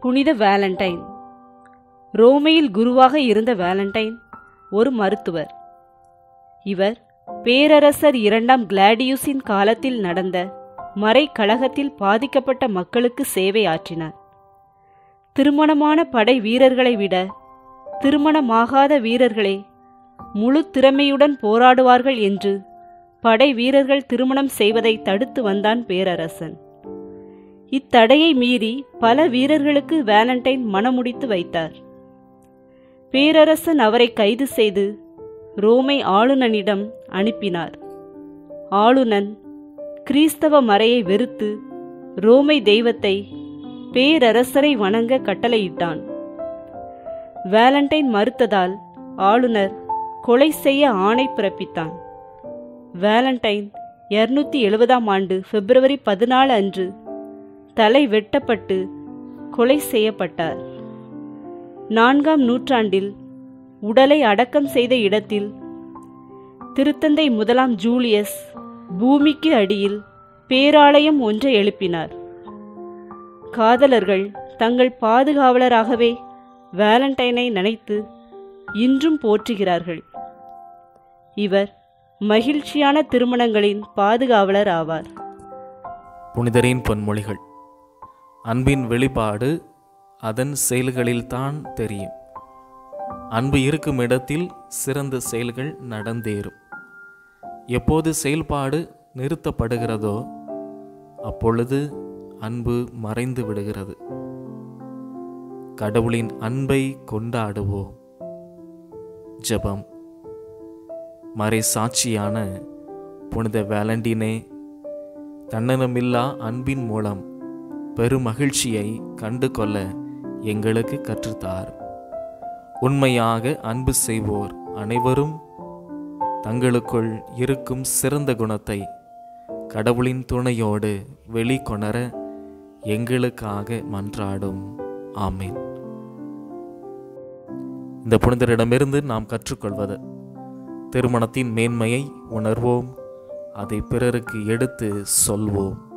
புனித வேலண்டைன் ரோமையில் குருவாக இருந்த வேலண்டைன் ஒரு மருத்துவர் இவர் பேரரசர் இரண்டாம் கிளாடியுஸின் காலத்தில் நடந்த மறை கழகத்தில் பாதிக்கப்பட்ட மக்களுக்கு சேவை ஆற்றினார் திருமணமான படை வீரர்களை விட திருமணமாகாத வீரர்களே முழு திறமையுடன் போராடுவார்கள் என்று படை வீரர்கள் திருமணம் செய்வதை தடுத்து வந்தான் பேரரசன் இத்தடையை மீறி பல வீரர்களுக்கு வேலண்டைன் மணமுடித்து வைத்தார் பேரரசன் அவரை கைது செய்து ரோமை ஆளுநனிடம் அனுப்பினார் ஆளுநன் கிறிஸ்தவ மறையை வெறுத்து ரோமை தெய்வத்தை பேரரசரை வணங்க கட்டளையிட்டான் வேலண்டைன் மறுத்ததால் ஆளுநர் கொலை செய்ய ஆணை பிறப்பித்தான் வேலண்டைன் இருநூத்தி எழுபதாம் ஆண்டு பிப்ரவரி பதினாலு அன்று தலை வெட்டப்பட்டு கொலை செய்யப்பட்டார் நான்காம் நூற்றாண்டில் உடலை அடக்கம் செய்த இடத்தில் திருத்தந்தை முதலாம் ஜூலியஸ் பூமிக்கு அடியில் பேராலயம் ஒன்றை எழுப்பினார் காதலர்கள் தங்கள் பாதுகாவலராகவே வேலண்டைனை நினைத்து இன்றும் போற்றுகிறார்கள் இவர் மகிழ்ச்சியான திருமணங்களின் பாதுகாவலர் ஆவார் புனிதரின் பொன்மொழிகள் அன்பின் வெளிப்பாடு அதன் செயல்களில்தான் தெரியும் அன்பு இருக்கும் இடத்தில் சிறந்த செயல்கள் நடந்தேறும் எப்போது செயல்பாடு நிறுத்தப்படுகிறதோ அப்பொழுது அன்பு மறைந்து விடுகிறது கடவுளின் அன்பை கொண்டாடுவோம் ஜெபம் மறை சாட்சியான புனித வேலண்டினே தன்னலமில்லா அன்பின் மூலம் பெருமகிழ்ச்சியை கண்டு கொள்ள எங்களுக்கு கற்றுத்தார் உண்மையாக அன்பு செய்வோர் அனைவரும் தங்களுக்குள் இருக்கும் சிறந்த குணத்தை கடவுளின் துணையோடு வெளிக்கொணர எங்களுக்காக மன்றாடும் ஆமேன் இந்த புனிதரிடமிருந்து நாம் கற்றுக்கொள்வது திருமணத்தின் மேன்மையை உணர்வோம் அதை பிறருக்கு எடுத்து சொல்வோம்